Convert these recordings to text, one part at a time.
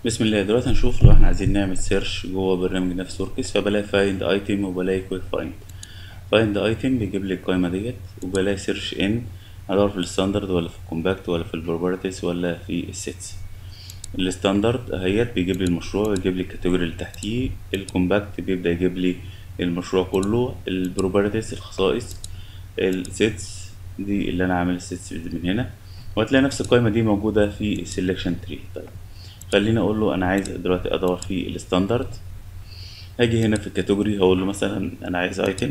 بسم الله دلوقتي هنشوف لو احنا عايزين نعمل سيرش جوه برنامج نفس وركس فبلاقي فايند ايتم وبلاقي كويك فايند فايند ايتم بيجيب لي القائمة ديت وبلاقي سيرش ان هدور في الستاندرد ولا في الكومباكت ولا في البروبرتيز ولا في السيتس الستاندرد اهيت بيجيب لي المشروع ويجيب لي الكاتيجوري اللي تحتيه الكومباكت بيبدأ يجيب لي المشروع كله البروبرتيز الخصائص السيتس دي اللي انا عامل السيتس من هنا وهتلاقي نفس القائمة دي موجودة في السلكشن تري طيب خليني اقول له انا عايز دلوقتي ادور في الستاندرد هاجي هنا في الكاتيجوري هقول له مثلا انا عايز ايتم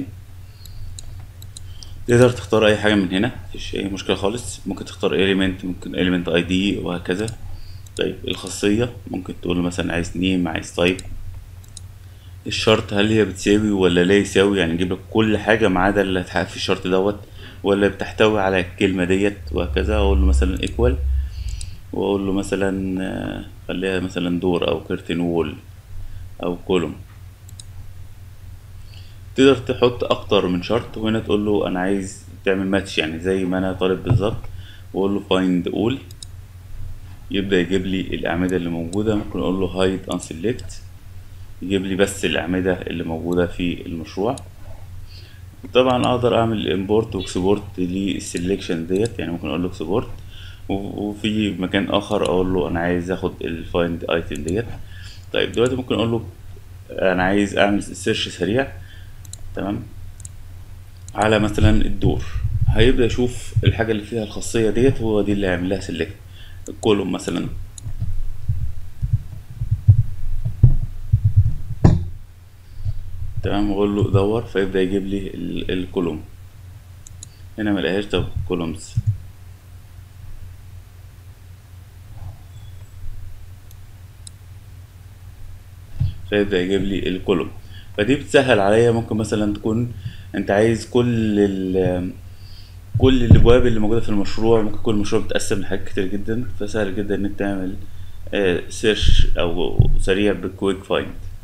تقدر تختار اي حاجه من هنا مفيش اي مشكله خالص ممكن تختار element ممكن element id وهكذا طيب الخاصيه ممكن تقول له مثلا عايز نيم عايز تايب الشرط هل هي بتساوي ولا لا يساوي يعني يجيب لك كل حاجه ما عدا اللي هتحقق في الشرط دوت ولا بتحتوي على الكلمه ديت وهكذا اقول له مثلا equal واقول له مثلا خليها مثلا دور او كرتن وول او كولوم تقدر تحط اكتر من شرط وهنا تقول له انا عايز تعمل ماتش يعني زي ما انا طالب بالظبط واقول له فايند اول يبدا يجيب لي الاعمده اللي موجوده ممكن اقول له هايد ان سيلكت يجيب لي بس الاعمده اللي موجوده في المشروع طبعا اقدر اعمل امبورت واكسبورت للسلكشن ديت يعني ممكن اقول له اكسبورت وفي مكان اخر اقول له انا عايز اخد الفايند ايتم ديت طيب دلوقتي ممكن اقول له انا عايز اعمل سيرش سريع تمام على مثلا الدور هيبدا يشوف الحاجه اللي فيها الخاصيه ديت هو دي اللي هيعمل لها سيلكت الكولوم مثلا تمام اقول له دور فيبدا يجيب لي الكولوم هنا ملقاهاش طب كولومز فيبدأ يجيب لي الكولوم فدي بتسهل عليا ممكن مثلا تكون انت عايز كل ال كل الابواب اللي موجوده في المشروع ممكن يكون المشروع متقسم لحاجات كتير جدا فسهل جدا انك تعمل سيرش او سريع بالكويك فايند